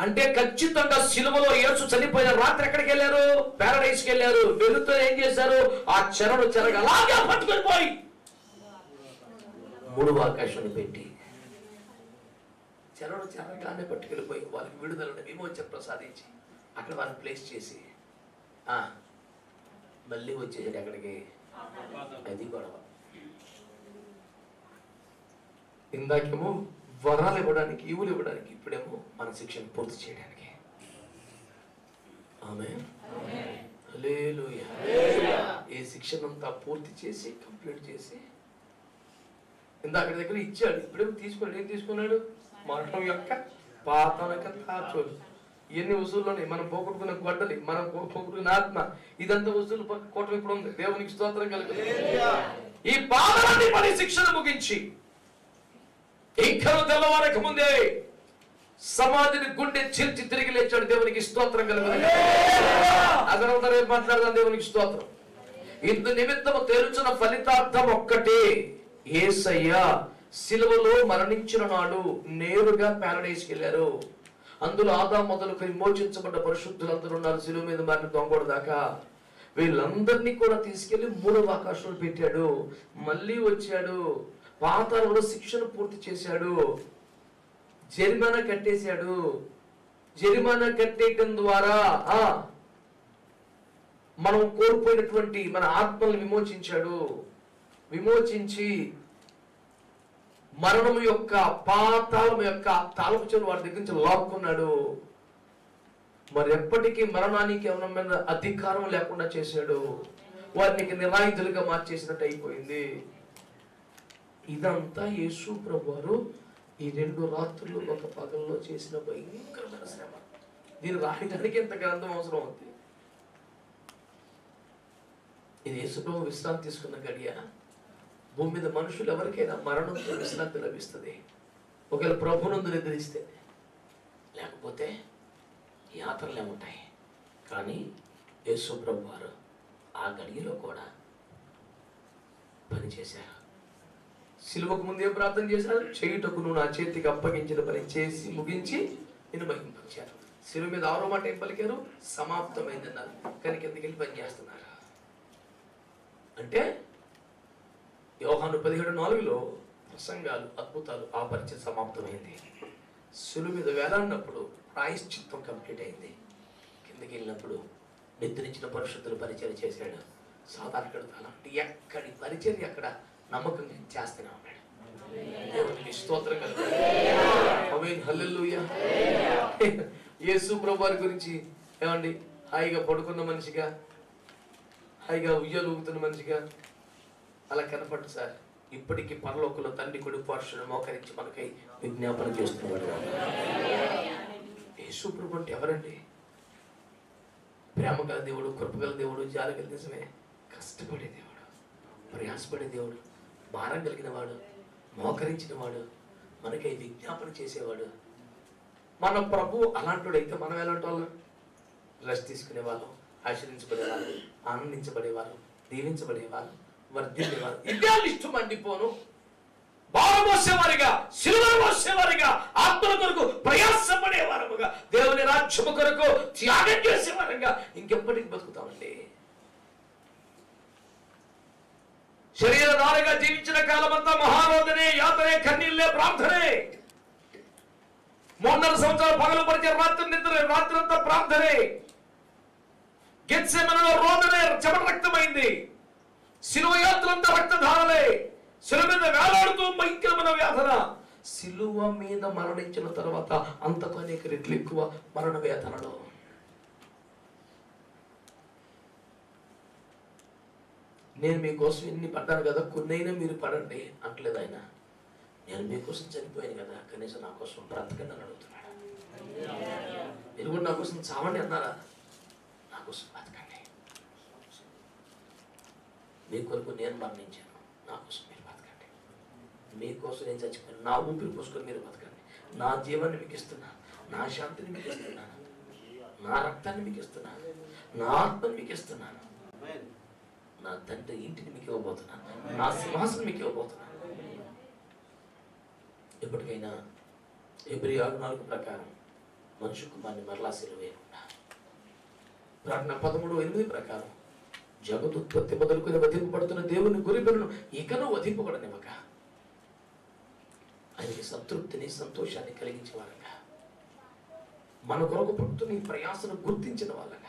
అంటే ఖచ్చితంగా సిలువలో యేసు చనిపోయిన రాత్రి ఎక్కడికి వెళ్ళారు ప్యారడైస్కి వెళ్ళారు వెళుతూ ఏం చేశారు ఆ చెరను చెరగ అలాగే పట్టుకొని పోయి మూడు ఆకాశాన్ని పెట్టి చెరను చెరగానే పట్టుకెళ్ళిపోయి వాళ్ళకి విడుదలను విమోచన ప్రసాదించి అక్కడ వాళ్ళని ప్లేస్ చేసి ఆ, మళ్ళీ వచ్చేసాడు ఎక్కడికి అది గొడవ ఇందాకేమో వరాలు ఇవ్వడానికి ఈవులు ఇవ్వడానికి ఇప్పుడేమో మన శిక్షను పూర్తి చేయడానికి ఆమె ఈ శిక్షనంతా పూర్తి చేసి కంప్లీట్ చేసి ఇందాక దగ్గర ఇచ్చాడు ఇప్పుడేమో తీసుకున్నాడు ఏం తీసుకున్నాడు మరణం యొక్క పాతం యొక్క తాచోలు ఎన్ని వసూల్లోనే మనం పోగొట్టుకున్న గొడ్డలి మనం పో- పోగొట్టుకున్న ఆత్మ ఇదంతా వసూలు కోటం ఇప్పుడు ఉంది దేవునికి స్తోత్రం కలుగు ఈ పాదాన్ని పని శిక్షను ముగించి ఇంకా తెల్లవారక ముందే సమాధిని గుండె చీల్చి తిరిగి లేచాడు దేవునికి స్తోత్రం కలుగు అదనంతా రేపు మాట్లాడదాం దేవునికి స్తోత్రం ఇందు నిమిత్తము తేల్చిన ఫలితార్థం ఒక్కటే ఏసయ్య సిలువలో మరణించిన నాడు నేరుగా ప్యారడైస్కి వెళ్ళారు అందులో ఆదా మొదలుకు విమోచించబడ్డ పరిశుద్ధులందరూ ఉన్నారు సిలువ మీద మరణి దొంగోడు దాకా వీళ్ళందరినీ కూడా తీసుకెళ్లి మూడవ ఆకాశంలో పెట్టాడు మళ్ళీ వచ్చాడు పాతాళంలో శిక్షను పూర్తి చేశాడు జరిమానా కట్టేశాడు జరిమానా కట్టేయటం ద్వారా ఆ మనం కోల్పోయినటువంటి మన ఆత్మల్ని విమోచించాడు విమోచించి మరణం యొక్క పాతాళం యొక్క తాళపు చెవులు వారి దగ్గర నుంచి లాక్కున్నాడు మరి ఎప్పటికీ మరణానికి ఎవరి మీద అధికారం లేకుండా చేశాడు వారికి నిరాయుధులుగా మార్చేసినట్టు అయిపోయింది ఇదంతా యేసు ప్రభు వారు ఈ రెండు రాత్రులు ఒక పగల్లో చేసిన భయంకరమైన శ్రమ దీన్ని రాయడానికి ఎంత గ్రంథం అవసరం అవుతుంది ఇది యేసుప్రభు విశ్రాంతి తీసుకున్న గడియ భూమి మీద మనుషులు ఎవరికైనా మరణంతో విశ్రాంతి లభిస్తుంది ఒకవేళ ప్రభునందు నిద్రిస్తే లేకపోతే యాత్రలే ఉంటాయి కానీ యేసు ప్రభు వారు ఆ గడియలో కూడా పనిచేశారు సిలువకు ముందే ప్రార్థన చేశారు చేయుటకు నువ్వు నా చేతికి అప్పగించిన పని చేసి ముగించి నేను మహింపరిచారు సిలువ మీద ఆరో మాట ఏం పలికారు సమాప్తమైందన్నారు కానీ కిందకి వెళ్ళి పని చేస్తున్నారు అంటే యోహాను పదిహేడు నాలుగులో ప్రసంగాలు అద్భుతాలు ఆ పరిచయం సమాప్తమైంది సులు మీద వేలాడినప్పుడు ప్రాయశ్చిత్తం కంప్లీట్ అయింది కిందకి వెళ్ళినప్పుడు నిద్రించిన పరిశుద్ధులు పరిచయం చేశాడు సాధారణ అలాంటి ఎక్కడి పరిచయం ఎక్కడ నమ్మకంగా చేస్తూనే ఉన్నాడు దేవునికి స్తోత్రం కలుగుతుంది హల్లెలూయా యేసు ప్రభు వారి గురించి ఏమండి హాయిగా పడుకున్న మనిషిగా హాయిగా ఉయ్యాలు ఊగుతున్న మనిషిగా అలా కనపడు సార్ ఇప్పటికీ పరలోకంలో తండ్రి కొడు పరుషును మోకరించి మనకై విజ్ఞాపన చేస్తున్నాడు యేసు ప్రభు అంటే ఎవరండి ప్రేమ గల దేవుడు కృపగల దేవుడు జాలగల నిజమే కష్టపడే దేవుడు ప్రయాసపడే దేవుడు భారం కలిగిన వాడు మోకరించిన వాడు మనకై విజ్ఞాపన చేసేవాడు మన ప్రభు అలాంటివాడైతే మనం ఎలాంటి వాళ్ళం రెస్ట్ తీసుకునే వాళ్ళం ఆశ్రయించబడే వాళ్ళు ఆనందించబడే వాళ్ళు దీవించబడే వాళ్ళు వర్ధిల్లే వాళ్ళు ఇదే లిస్టు మండిపోను బారమోసేవారిగా సిలువను మోసేవారిగా ఆత్మల కొరకు ప్రయాసపడే వారముగా దేవుని రాజ్యము కొరకు త్యాగం చేసేవారంగా ఇంకెప్పటికి బతుకుతామండి శరీరధారగా జీవించిన కాలమంతా మహారోధనే యాతనే కన్నీళ్ళే ప్రార్థనే మూడున్నర సంవత్సరాలు పగలు పరిచే రాత్రి నిద్ర రాత్రి అంతా ప్రార్థనే గెత్సెమనలో రోదనే చెమట రక్తమైంది సిలువ యాత్రంతా రక్తధారలే సిలువ మీద వేలాడుతూ భయంకరమైన వేదన సిలువ మీద మరణించిన తర్వాత అంతకు అనేక రెట్లు ఎక్కువ మరణ వేదనలో నేను మీకోసం ఎన్ని పడ్డాను కదా కొన్నైనా మీరు పడండి అంటలేదు ఆయన నేను మీకోసం చనిపోయాను కదా కనీసం నా కోసం బ్రతకండి అని అడుగుతున్నాడు మీరు కూడా నా కోసం చావండి అన్నారా నా కోసం బతకండి మీ కొరకు నేను మరణించాను నా కోసం మీరు బతకండి మీకోసం నేను చచ్చిపోయాను నా ఊపిరి పోసుకొని మీరు బతకండి నా జీవాన్ని మీకు ఇస్తున్నాను నా శాంతిని మీకు ఇస్తున్నాను నా రక్తాన్ని మీకు ఇస్తున్నాను నా ఆత్మని మీకు ఇస్తున్నాను నా తండ్రి ఇంటిని మీకు ఇవ్వబోతున్నాను నా సింహాసనం మీకు ఇవ్వబోతున్నాను ఎప్పటికైనా ఎబ్రి ఆరు నాలుగు ప్రకారం మనుషు కుమార్ని మరలా సిలువేయకుండా ప్రకటన పదమూడు ఎనిమిది ప్రకారం జగదుత్పత్తి మొదలుకొని వధింపబడుతున్న దేవుని గురిబెలను ఇకను వధింపబడనివ్వక ఆయనకి సంతృప్తిని సంతోషాన్ని కలిగించే వాళ్ళగా మన కొరకు పుట్టుని ప్రయాసను గుర్తించిన వాళ్ళగా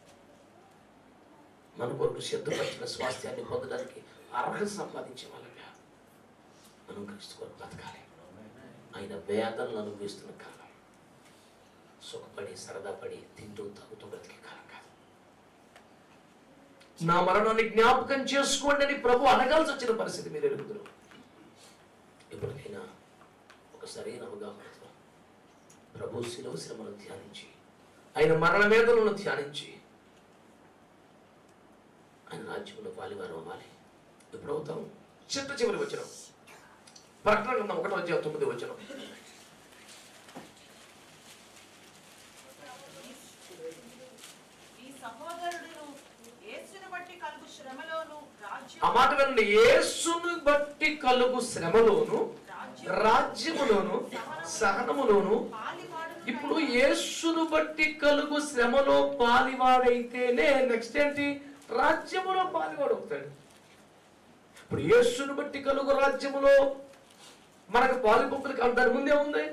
మన కొరకు సిద్ధపరిచిన స్వాస్థ్యాన్ని పొందడానికి అర్హత సంపాదించే వాళ్ళగా మనం క్రీస్తు కొరకు బతకాలి ఆయన వేదనలు అనుభవిస్తున్న కాలం సుఖపడి సరదాపడి తింటూ తాగుతూ బ్రతికే కాలం కాదు నా మరణాన్ని జ్ఞాపకం చేసుకోండి అని ప్రభు అనగాల్సి వచ్చిన పరిస్థితి మీరు ఎరుగుదురు ఇప్పటికైనా ఒక సరైన అవగాహనతో ప్రభు శిలువ శ్రమను ధ్యానించి ఆయన మరణ వేదనలను ధ్యానించి ఆయన రాజ్యంలో పాలివారం అవ్వాలి ఎప్పుడు అవుతాం చిట్ట చివరి వచ్చిన ప్రకటన గ్రంథం ఒకటో అధ్యాయం తొమ్మిది వచ్చిన ఈ సహోదరుడును యేసుని బట్టి కలుగు శ్రమలోను ఆ రాజ్యం మాట వినండి యేసును బట్టి కలుగు శ్రమలోను రాజ్యం రాజ్యములోను సహనములోను పాలివాడును ఇప్పుడు యేసును బట్టి కలుగు శ్రమలో పాలివాడైతేనే నెక్స్ట్ ఏంటి రాజ్యములో పాలివాడు అవుతాడు ఇప్పుడు యేసును బట్టి కలుగు రాజ్యములో మనకు పాలు పంపులు కాదు దాని ముందే ఉంది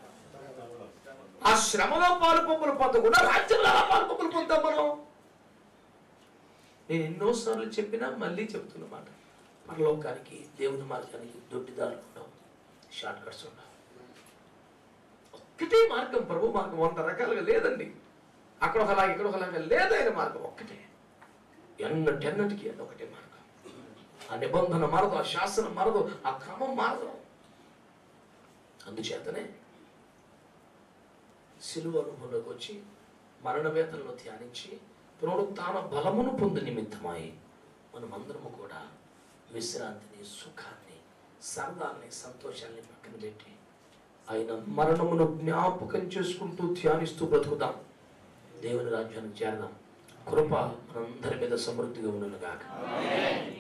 ఆ శ్రమలో పాలు పంపులు పొందకుండా రాజ్యంలో ఎలా పాలు పంపులు పొందాం మనం నేను ఎన్నోసార్లు చెప్పినా మళ్ళీ చెప్తున్నమాట పరలోకానికి దేవుని మార్గానికి దొడ్డిదారులు ఉండవు షార్ట్ కట్స్ ఉండవు ఒక్కటే మార్గం ప్రభు మార్గం వంద రకాలుగా లేదండి అక్కడ ఒకలాగా ఇక్కడ ఒకలాగా లేదైన మార్గం ఒక్కటే ఎన్నటి ఎన్నటికి అది ఒకటే మార్గం ఆ నిబంధన మారదు ఆ శాసనం మారదు ఆ క్రమం మారదు అందుచేతనే సిలువ అనుభవంలోకి వచ్చి మరణ వేదనలో ధ్యానించి పునరుత్థాన బలమును పొందు నిమిత్తమై మనమందరము కూడా విశ్రాంతిని సుఖాన్ని సరదాన్ని సంతోషాన్ని పక్కన పెట్టి ఆయన మరణమును జ్ఞాపకం చేసుకుంటూ ధ్యానిస్తూ బ్రతుకుదాం దేవుని రాజ్యానికి చేరదాం కృప మనందరి మీద సమృద్ధిగా ఉండను గాక